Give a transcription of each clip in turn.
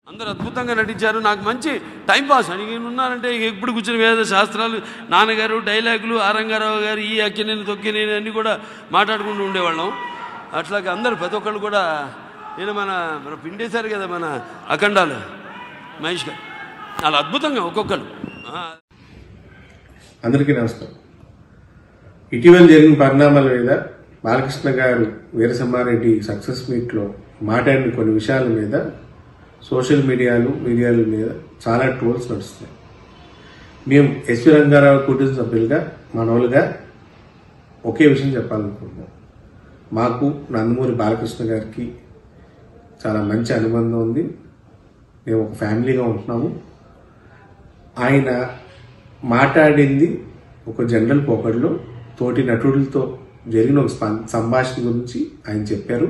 అందరూ అద్భుతంగా నటించారు నాకు మంచి టైం పాస్ అని నేను ఉన్నానంటే ఇక ఎప్పుడు కూర్చుని వేద శాస్త్రాలు నాన్నగారు డైలాగులు ఆరంగారావు గారు ఈ అక్కినేని తొక్కినేని అన్నీ కూడా మాట్లాడుకుంటూ ఉండేవాళ్ళం అట్లాగే అందరూ ప్రతి ఒక్కళ్ళు కూడా నేను మన మన పిండేశారు కదా మన అఖండాలు మహేష్ గారు అలా అద్భుతంగా ఒక్కొక్కరు ఆ. అందరికీ నమస్కారం ఇటీవల జరిగిన పరిణామాల మీద బాలకృష్ణ గారు వీరసమ్మారెడ్డి సక్సెస్ మీట్లో మాట్లాడిన కొన్ని విషయాల మీద సోషల్ మీడియాలు మీడియాల మీద చాలా ట్రోల్స్ నడుస్తున్నాయి మేము ఎస్వి రంగారావు కుటుంబ సభ్యులుగా మనోళ్ళుగా ఒకే విషయం చెప్పాలనుకుంటున్నాం మాకు నందమూరి బాలకృష్ణ గారికి చాలా మంచి అనుబంధం ఉంది మేము ఒక ఫ్యామిలీగా ఉంటున్నాము ఆయన మాట్లాడింది ఒక జనరల్ పోకడలో తోటి నటులతో జరిగిన ఒక స్పం- సంభాషణ గురించి ఆయన చెప్పారు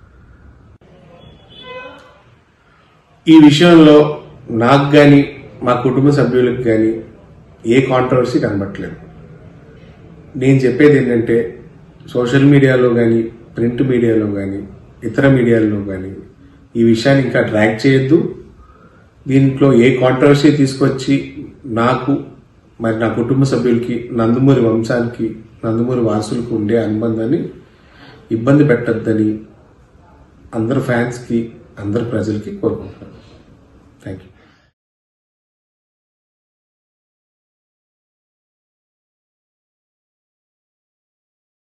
ఈ విషయంలో నాకు కానీ మా కుటుంబ సభ్యులకు కానీ ఏ కాంట్రవర్సీ కనబట్టలేదు నేను చెప్పేది ఏంటంటే సోషల్ మీడియాలో కానీ ప్రింట్ మీడియాలో కానీ ఇతర మీడియాలో కానీ ఈ విషయాన్ని ఇంకా ట్రాక్ చేయొద్దు దీంట్లో ఏ కాంట్రవర్సీ తీసుకొచ్చి నాకు మరి నా కుటుంబ సభ్యులకి నందమూరి వంశానికి నందమూరి వారసులకు ఉండే అనుబంధాన్ని ఇబ్బంది పెట్టద్దని అందరు ఫ్యాన్స్కి అందరు ప్రజలకి కోరుకుంటున్నాను థ్యాంక్ యూ